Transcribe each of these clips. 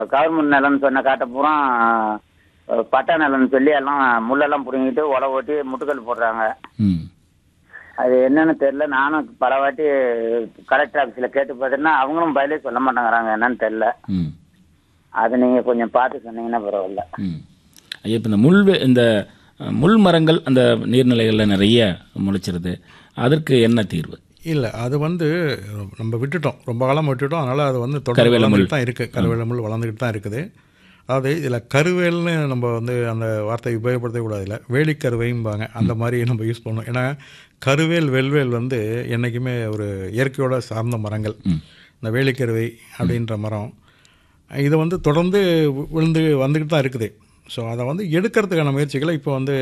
Government நிலம்னு சொன்ன காட்டை பூரா அஹ், பட்டா நிலம்னு சொல்லி எல்லாம் முள்ளெல்லாம் பிடுங்கிட்டு உழவு ஓட்டி முட்டுக்கல் போடுறாங்க ம் அது என்னன்னு தெரியல நானும் பல வாட்டி கலெக்டர் ஆஃபீஸில் கேட்டு பார்த்தேன்னா அவங்களும் பதிலே சொல்ல மாட்டேங்கிறாங்க என்னன்னு தெரியல ம் அது நீங்கள் கொஞ்சம் பார்த்து சொன்னீங்கன்னா பரவாயில்ல ம் ஐயா இப்போ இந்த முள் வே- இந்த அஹ், முள் மரங்கள் அந்த நீர்நிலைகளில் நிறைய முளைச்சிருது அதற்கு என்ன தீர்வு இல்லை அது வந்து நம்ம விட்டுட்டோம் ரொம்ப காலம் விட்டுட்டோம் அதனால் அது வந்து தொடர்ந்து கருவேல முள். வளர்ந்துட்டு தான் இருக்குது கருவேல முள் வளர்ந்துக்கிட்டு தான் இருக்குது அதாவது இதில் கருவேல்னு நம்ம வந்து அந்த வார்த்தையை உபயோகப்படுத்தக்கூடாது இல்லை வேலிக்கருவைம்பாங்க அந்த மாதிரி நம்ம யூஸ் பண்ணணும் ஏன்னா கருவேல் வெல்வேல் வந்து என்றைக்குமே ஒரு இயற்கையோட சார்ந்த மரங்கள் இந்த வேலிக்கருவை அப்படின்ற மரம் இது வந்து தொடர்ந்து வி- விழுந்து வந்துக்கிட்டு தான் இருக்குது ஸோ அதை வந்து எடுக்கிறதுக்கான முயற்சிகளை இப்போ வந்து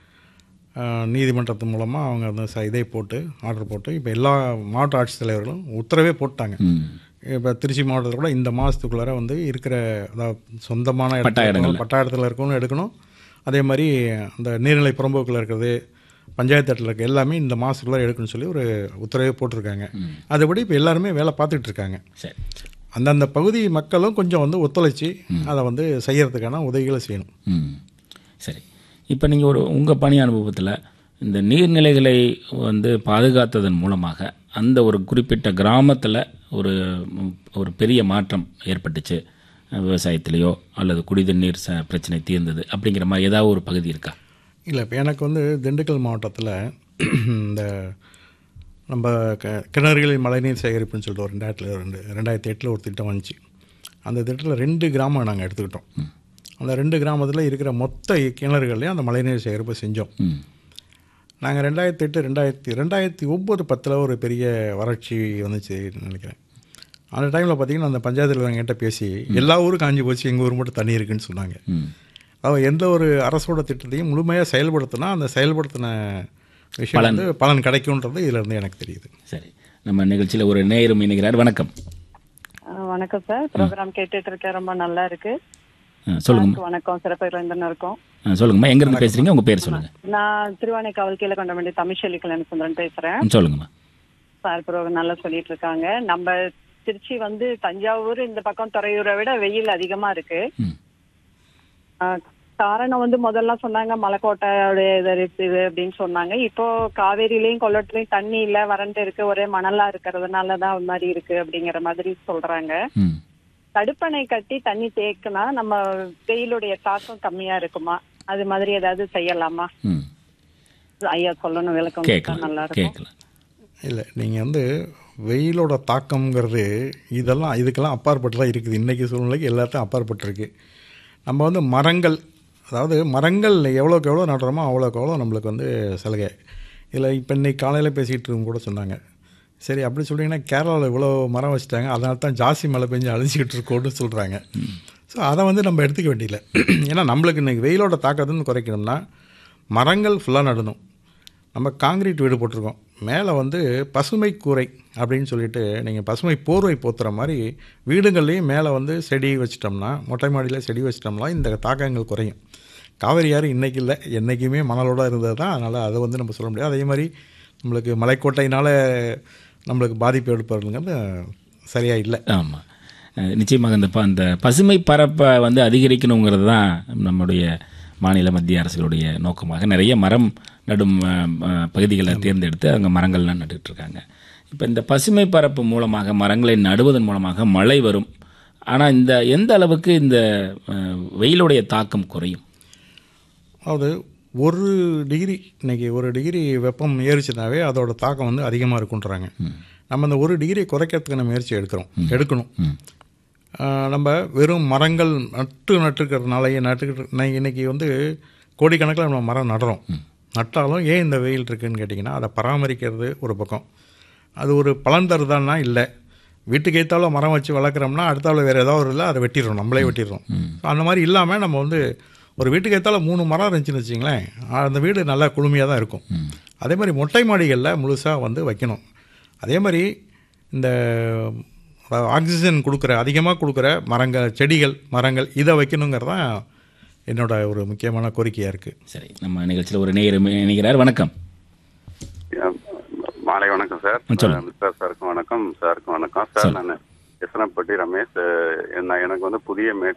அஹ், நீதிமன்றத்து மூலமாக அவங்க அந்த ச- இதை போட்டு ஆர்டர் போட்டு இப்போ எல்லா மாவட்ட ஆட்சித்தலைவர்களும் உத்தரவே போட்டாங்க ம் இப்போ திருச்சி மாவட்டத்தில் கூட இந்த மாதத்துக்குள்ளார வந்து இருக்கிற அதாவது சொந்தமான பட்டா இடத்துல இடங்கள்ல. இருக்கணும், பட்டா இடத்துல இருக்கணும் எடுக்கணும் அதே மாதிரி அந்த நீர்நிலை புறம்போக்கில் இருக்கிறது பஞ்சாயத்து இடத்துல இருக்க எல்லாமே இந்த மாதத்துக்குள்ளார எடுக்கணும்னு சொல்லி ஒரு உத்தரவே போட்டிருக்காங்க அதுபடி இப்போ எல்லாருமே வேலை பார்த்துட்டு இருக்காங்க சரி அந்தந்த பகுதி மக்களும் கொஞ்சம் வந்து ஒத்துழைச்சி அதை வந்து செய்யறதுக்கான உதவிகளை செய்யணும் ம் சரி இப்போ நீங்கள் ஒரு உங்கள் பணி அனுபவத்தில் இந்த நீர்நிலைகளை வந்து பாதுகாத்ததன் மூலமாக அந்த ஒரு குறிப்பிட்ட கிராமத்தில் ஒரு ம், ஒரு பெரிய மாற்றம் ஏற்பட்டுச்சு விவசாயத்திலேயோ அல்லது குடிதண்ணீர் ச பிரச்சனை தீர்ந்தது அப்படிங்கிற மாதிரி ஏதாவது ஒரு பகுதி இருக்கா இல்லை இப்போ எனக்கு வந்து திண்டுக்கல் மாவட்டத்தில் இந்த நம்ம க கிணறுகளில் மழைநீர் சேகரிப்புன்னு சொல்லிட்டு ஒரு ரெண்டாயிரத்தில் ரெண்டு ரெண்டாயிரத்தி எட்டில் ஒரு திட்டம் வந்துச்சு அந்த திட்டத்தில் ரெண்டு கிராமம் நாங்கள் எடுத்துக்கிட்டோம் அந்த ரெண்டு கிராமத்தில் இருக்கிற மொத்த கிணறுகள்லையும் அந்த மழைநீர் சேகரிப்பு செஞ்சோம் ம் நாங்கள் ரெண்டாயிரத்தி எட்டு ரெண்டாயிரத்தி ரெண்டாயிரத்தி ஒம்பது பத்தில் ஒரு பெரிய வறட்சி வந்துச்சு நினைக்கிறேன் அந்த டைமில் பார்த்தீங்கன்னா அந்த பஞ்சாயத்தில் என்கிட்ட பேசி எல்லா ஊரும் காஞ்சி போச்சு எங்கள் ஊர் மட்டும் தண்ணி இருக்குன்னு சொன்னாங்க ம் அவன் எந்த ஒரு அரசோட திட்டத்தையும் முழுமையாக செயல்படுத்தினா அந்த செயல்படுத்தின விஷயம் வந்து பலன் கிடைக்கும்ன்றது இதுல இருந்து எனக்கு தெரியுது சரி நம்ம நிகழ்ச்சியில் ஒரு நேயரும் இணைகிறார் வணக்கம் ஆ, வணக்கம் சார் ப்ரோக்ராம் கேட்டுட்டு இருக்கேன் ரொம்ப நல்லா இருக்கு ஆ, சொல்லுங்கம்மா வணக்கம் சிறப்பு விருந்தினருக்கும் ஆ, சொல்லுங்கம்மா எங்கேருந்து பேசுகிறீங்க உங்கள் பேர் சொல்லுங்கள் நான் திருவானைக்காவல் கீழே கொண்ட வேண்டிய தமிழ்ச்செல்வி கல்யாண சுந்தரன் பேசுறேன் ம், சொல்லுங்கம்மா சார் ப்ரோக்ராம் நல்லா சொல்லிட்டு இருக்காங்க நம்ம திருச்சி வந்து தஞ்சாவூர் இந்த பக்கம் துறையூரை விட வெயில் அதிகமா இருக்கு ம் ஆ, காரணம் வந்து முதல்ல சொன்னாங்க மலைக்கோட்டையோடைய இது இருக்கு இது அப்படின்னு சொன்னாங்க இப்போ காவேரியிலயும் கொள்ளத்துலயும் தண்ணி இல்ல வறண்டு இருக்கு ஒரே மணலா இருக்கிறதுனாலதான் அது மாதிரி இருக்கு அப்படிங்கிற மாதிரி சொல்றாங்க ம் தடுப்பணை கட்டி தண்ணி தேக்குனா நம்ம வெயிலுடைய தாக்கம் கம்மியா இருக்குமா அது மாதிரி ஏதாவது செய்யலாமா ம் ஐயா சொல்லணும் விளக்கம் கொடுத்தா கேட்கலாம் நல்லா இருக்கும் கேட்கலாம் இல்லை நீங்கள் வந்து வெயிலோட தாக்கம்ங்கிறது இதெல்லாம் இதுக்கெல்லாம் அப்பாற்பட்டு தான் இருக்குது இன்றைக்கி சூழ்நிலைக்கு எல்லாத்தையும் அப்பாற்பட்டிருக்கு நம்ம வந்து மரங்கள் அதாவது மரங்கள் எவ்வளோக்கு எவ்வளோ நடுறோமோ அவ்வளோக்கு எவ்வளோ நம்மளுக்கு வந்து சலுகை இதில் இப்போ இன்னைக்கு காலையில் பேசிகிட்டு இருக்கும் கூட சொன்னாங்க சரி அப்படி சொல்லிங்கன்னா கேரளாவில் இவ்வளோ மரம் வச்சுட்டாங்க அதனால தான் ஜாஸ்தி மழை பெஞ்சு அழிச்சிக்கிட்டு இருக்கோன்னு சொல்கிறாங்க ஸோ அதை வந்து நம்ம எடுத்துக்க வேண்டியதில்லை ஏன்னா நம்மளுக்கு இன்றைக்கி வெயிலோட தாக்கத்துன்னு குறைக்கணும்னா மரங்கள் ஃபுல்லாக நடணும் நம்ம காங்கிரீட் வீடு போட்டிருக்கோம் மேலே வந்து பசுமை கூரை அப்படின்னு சொல்லிட்டு நீங்கள் பசுமை போர்வை போத்துற மாதிரி வீடுகள்லேயும் மேலே வந்து செடி வச்சிட்டோம்னா மொட்டை மாடியில் செடி வச்சிட்டோம்னா இந்த தாக்கங்கள் குறையும் காவிரி ஆறு இன்றைக்கி இல்லை என்றைக்குமே மணலோட இருந்தது தான் அதனால் அதை வந்து நம்ம சொல்ல முடியாது அதே மாதிரி நம்மளுக்கு மலைக்கோட்டையினால் நம்மளுக்கு பாதிப்பு ஏற்படுறதுங்கிறது சரியாக இல்லை ஆமாம் நிச்சயமாக இந்த ப அந்த பசுமை பரப்பை வந்து அதிகரிக்கணுங்கிறது தான் நம்முடைய மாநில மத்திய அரசுகளுடைய நோக்கமாக நிறைய மரம் நடும் அஹ், அஹ், பகுதிகளை தேர்ந்தெடுத்து அங்கே மரங்கள்லாம் நட்டுட்டு இருக்காங்க இப்போ இந்த பசுமை பரப்பு மூலமாக மரங்களை நடுவதன் மூலமாக மழை வரும் ஆனால் இந்த எந்த அளவுக்கு இந்த அஹ், வெயிலுடைய தாக்கம் குறையும் அதாவது ஒரு டிகிரி இன்னைக்கு ஒரு டிகிரி வெப்பம் ஏறிச்சுனாவே அதோட தாக்கம் வந்து அதிகமாக இருக்குன்றாங்க நம்ம அந்த ஒரு டிகிரி குறைக்கிறதுக்கான முயற்சி எடுக்கிறோம் எடுக்கணும் ஆஹ் நம்ம வெறும் மரங்கள் நட்டு நட்டுக்கிறதுனாலயே நட்டுக்கிட்டு நான் இன்னைக்கு வந்து கோடிக்கணக்கில் நம்ம மரம் நடுறோம் நட்டாலும் ஏன் இந்த வெயில் இருக்குன்னு கேட்டிங்கன்னா அதை பராமரிக்கிறது ஒரு பக்கம் அது ஒரு பலன் தருதான்னா இல்லை வீட்டுக்கு ஏற்றாலும் மரம் வச்சு வளர்க்குறோம்னா அடுத்தால வேறு ஏதாவது ஒரு இல்லை அதை வெட்டிடுறோம் நம்மளே வெட்டிடுறோம் அந்த மாதிரி இல்லாமல் நம்ம வந்து ஒரு வீட்டுக்கு ஏற்றாலும் மூணு மரம் இருந்துச்சுன்னு வச்சிங்களேன் அந்த வீடு நல்லா குளுமையாக தான் இருக்கும் அதே மாதிரி மொட்டை மாடிகளில் முழுசாக வந்து வைக்கணும் அதே மாதிரி இந்த அதாவது ஆக்சிஜன் கொடுக்குற அதிகமாக கொடுக்குற மரங்கள் செடிகள் மரங்கள் இதை வைக்கணுங்கிறது தான் என்னோட ஒரு முக்கியமான கோரிக்கையாக இருக்குது சரி நம்ம நிகழ்ச்சியில் ஒரு நேயர் இணைகிறார் வணக்கம் மாலை வணக்கம் சார் ம், சொல்லுங்க. சார் சாருக்கும் வணக்கம் சாருக்கும் வணக்கம் சார் நான் எசனப்பட்டி ரமேஷ் அஹ், என்ன- எனக்கு வந்து புதிய மே